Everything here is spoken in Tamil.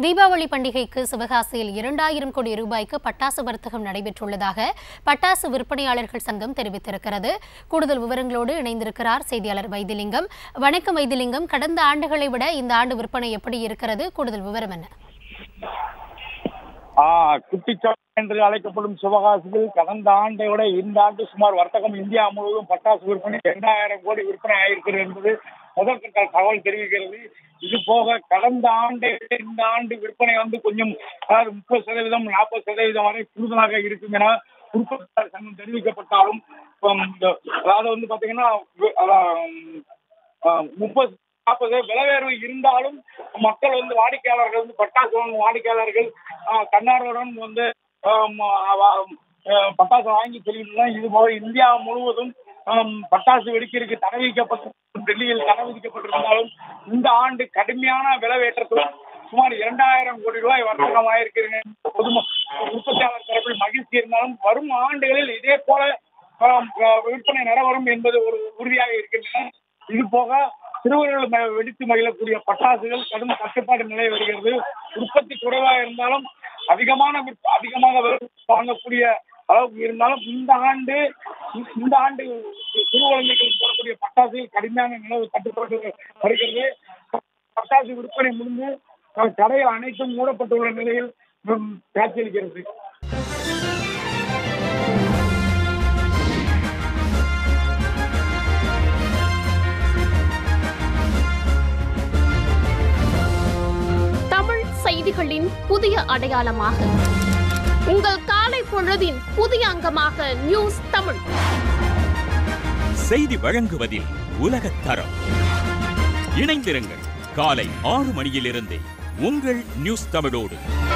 தீபாவளி பண்டிகைக்கு சிவகாசியில் இரண்டாயிரம் கோடி ரூபாய்க்கு பட்டாசு வர்த்தகம் நடைபெற்றுள்ளதாக பட்டாசு விற்பனையாளர்கள் சங்கம் தெரிவித்திருக்கிறது கூடுதல் விவரங்களோடு இணைந்திருக்கிறார் செய்தியாளர் வைத்திலிங்கம் வணக்கம் வைத்திலிங்கம் கடந்த ஆண்டுகளை விட இந்த ஆண்டு விற்பனை எப்படி இருக்கிறது கூடுதல் விவரம் என்ன ஆ, குட்டிச்சாலை என்று அழைக்கப்படும் சிவகாசியில் கடந்த ஆண்டை விட இந்த ஆண்டு சுமார் வர்த்தகம் இந்தியா முழுவதும் பட்டாசு விற்பனை இரண்டாயிரம் கோடி விற்பனை ஆயிருக்கிறது என்பது முதற்கட்ட தகவல் தெரிவிக்கிறது இது போக கடந்த ஆண்டை விட இந்த ஆண்டு விற்பனை வந்து கொஞ்சம் அதாவது முப்பது சதவீதம் நாற்பது சதவீதம் வரை கூடுதலாக இருக்கும் என உற்பத்தியாளர் சங்கம் தெரிவிக்கப்பட்டாலும் இப்ப இந்த- அதாவது வந்து பாத்தீங்கன்னா வி- அதான், ஆஹ் முப்பது நாற்பது விலை உயர்வு இருந்தாலும் மக்கள் வந்து வாடிக்கையாளர்கள் வந்து பட்டாசு வாங்கும் வாடிக்கையாளர்கள் ஆஹ் கண்ணாருடன் வந்து ஆம், ஆஹ் ஆஹ் பட்டாசு வாங்கி செல்கின்றனர் இது போல இந்தியா முழுவதும் ஆம், பட்டாசு வெடிக்கிறதுக்கு தடை விதிக்கப்பட்ட டெல்லியில் தடை விதிக்கப்பட்டிருந்தாலும் இந்த ஆண்டு கடுமையான விலைவேற்றத்துடன் சுமார் இரண்டாயிரம் கோடி ரூபாய் வர்த்தகம் ஆயிருக்கிறது பொதும உற்பத்தியாளர் தரப்பில் மகிழ்ச்சி இருந்தாலும் வரும் ஆண்டுகளில் இதே போல ஆம், ஆஹ் விற்பனை நடைபெறும் என்பது ஒரு உறுதியாக இருக்கின்றன இது போக சிறுவர்கள் ம- வெடித்து மகிழக்கூடிய பட்டாசுகள் கடும் கட்டுப்பாடு நிலை வருகிறது உற்பத்தி குறைவாக இருந்தாலும் அதிகமான விற்ப- அதிகமாக விலை வாங்கக்கூடிய அளவுக்கு இருந்தாலும் இந்த ஆண்டு இந்த- இந்த ஆண்டு சிறு குழந்தைகள் போடக்கூடிய பட்டாசுகள் கடுமையான நிலவு கட்டுப்பாடு வருகிறது பட்டாசு விற்பனை முடிந்து அஹ், கடைகள் அனைத்தும் மூடப்பட்டுள்ள நிலையில் ம், காட்சியளிக்கிறது தமிழ் செய்திகளின் புதிய அடையாளமாக உங்கள் காலை பொழுதின் புதிய அங்கமாக நியூஸ் தமிழ் செய்தி வழங்குவதில் உலகத் தரம் இணைந்திருங்கள் காலை ஆறு மணியிலிருந்தே உங்கள் நியூஸ் தமிழோடு